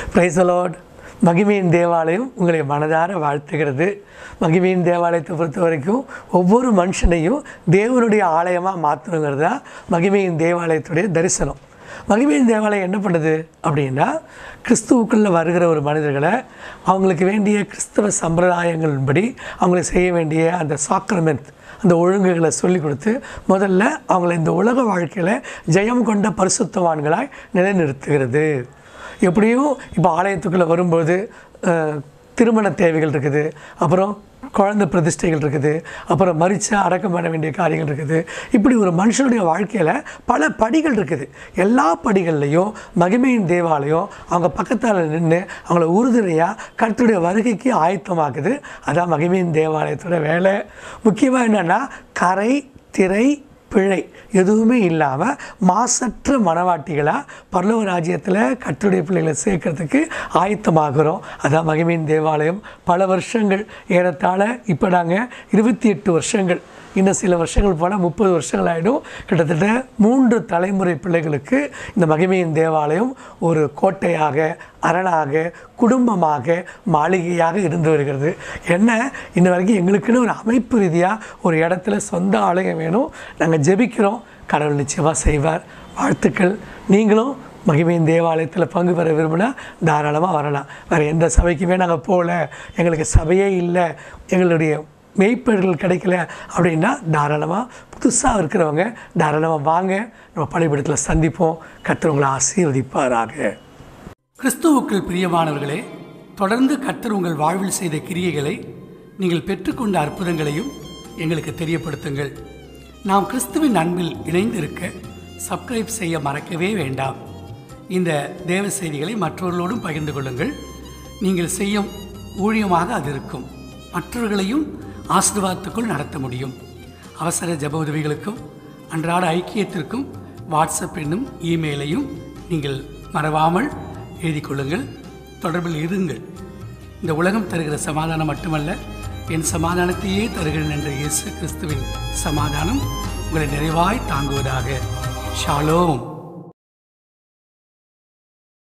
பிரைசலோட் மகிமையின் தேவாலயம் உங்களை மனதார வாழ்த்துகிறது மகிமையின் தேவாலயத்தை பொறுத்த வரைக்கும் ஒவ்வொரு மனுஷனையும் தேவனுடைய ஆலயமாக மாற்றணுங்கிறது தான் மகிமையின் தேவாலயத்துடைய தரிசனம் மகிமையின் தேவாலயம் என்ன பண்ணுது அப்படின்னா கிறிஸ்துவுக்குள்ளே வருகிற ஒரு மனிதர்களை அவங்களுக்கு வேண்டிய கிறிஸ்தவ சம்பிரதாயங்களின்படி அவங்களுக்கு செய்ய வேண்டிய அந்த சாக்ரமெண்ட் அந்த ஒழுங்குகளை சொல்லி கொடுத்து முதல்ல அவங்கள இந்த உலக வாழ்க்கையில் ஜெயம் கொண்ட பரிசுத்தவான்களாய் நிலைநிறுத்துகிறது எப்படியும் இப்போ ஆலயத்துக்குள்ளே வரும்போது அஹ், திருமண தேவைகள் இருக்குது அப்புறம் குழந்தை பிரதிஷ்டைகள் இருக்குது அப்புறம் மறிச்சா அடக்கம் பண்ண வேண்டிய காரியங்கள் இருக்குது இப்படி ஒரு மனுஷனுடைய வாழ்க்கையில் பல படிகள் இருக்குது எல்லா படிகள்லையும் மகிமையின் தேவாலயம் அவங்க பக்கத்தால் நின்று அவங்கள உறுதுணையாக கர்த்தருடைய வருகைக்கு ஆயத்தமாக்குது அதான் மகிமையின் தேவாலயத்தோட வேலை முக்கியமாக என்னென்னா கரை திரை பிழை எதுவுமே இல்லாமல் மாசற்ற மனவாட்டிகளாக பரலோக ராஜ்யத்தில் கர்த்தருடைய பிள்ளைகளை சேர்க்கறதுக்கு ஆயத்தமாகிறோம் அதான் மகிமையின் தேவாலயம் பல வருஷங்கள் ஏறத்தாழ இப்போ நாங்கள் இருபத்தி எட்டு வருஷங்கள் இன்னும் சில வருஷங்கள் போனால் முப்பது வருஷங்கள் ஆகிடும் கிட்டத்தட்ட மூன்று தலைமுறை பிள்ளைகளுக்கு இந்த மகிமையின் தேவாலயம் ஒரு கோட்டையாக அரணாக குடும்பமாக மாளிகையாக இருந்து வருகிறது என்ன இன்ன வரைக்கும் எங்களுக்குன்னு ஒரு அமைப்பு ரீதியாக ஒரு இடத்துல சொந்த ஆலயம் வேணும் நாங்கள் ஜெபிக்கிறோம் கடவுள் நிச்சயமாக செய்வார் வாழ்த்துக்கள் நீங்களும் மகிமையின் தேவாலயத்தில் பங்கு பெற விரும்பினா தாராளமாக வரலாம் வேறு எந்த சபைக்குமே நாங்கள் போகல எங்களுக்கு சபையே இல்லை எங்களுடைய மெய்ப்பர்கள் கிடைக்கல அப்படின்னா தாராளமாக புதுசாக இருக்கிறவங்க தாராளமாக வாங்க நம்ம பள்ளிப்படத்தில் சந்திப்போம் கர்த்தர் உங்களை ஆசீர்வதிப்பாராக கிறிஸ்துவுக்குள் பிரியமானவர்களே தொடர்ந்து கர்த்தர் உங்கள் வாழ்வில் செய்த கிரியைகளை நீங்கள் பெற்றுக்கொண்ட அற்புதங்களையும் எங்களுக்கு தெரியப்படுத்துங்கள் நாம் கிறிஸ்துவின் அன்பில் இணைந்திருக்க சப்ஸ்கிரைப் செய்ய மறக்கவே வேண்டாம் இந்த தேவ செய்திகளை மற்றவர்களோடும் பகிர்ந்து கொள்ளுங்கள் நீங்கள் செய்யும் ஊழியமாக அது இருக்கும் மற்றவர்களையும் ஆசீர்வாதத்துக்குள் நடத்த முடியும் அவசர ஜெப உதவிகளுக்கும் அன்றாட ஐக்கியத்திற்கும் வாட்ஸ்அப் என்னும் இமெயிலையும் நீங்கள் மறவாமல் எழுதிக் கொள்ளுங்கள் தொடர்பில் இருங்கள் இந்த உலகம் தருகிற சமாதானம் மட்டுமல்ல என் சமாதானத்தையே தருகிறேன் என்ற இயேசு கிறிஸ்துவின் சமாதானம் உங்களை நிறைவாய் தாங்குவதாக ஷாலோம்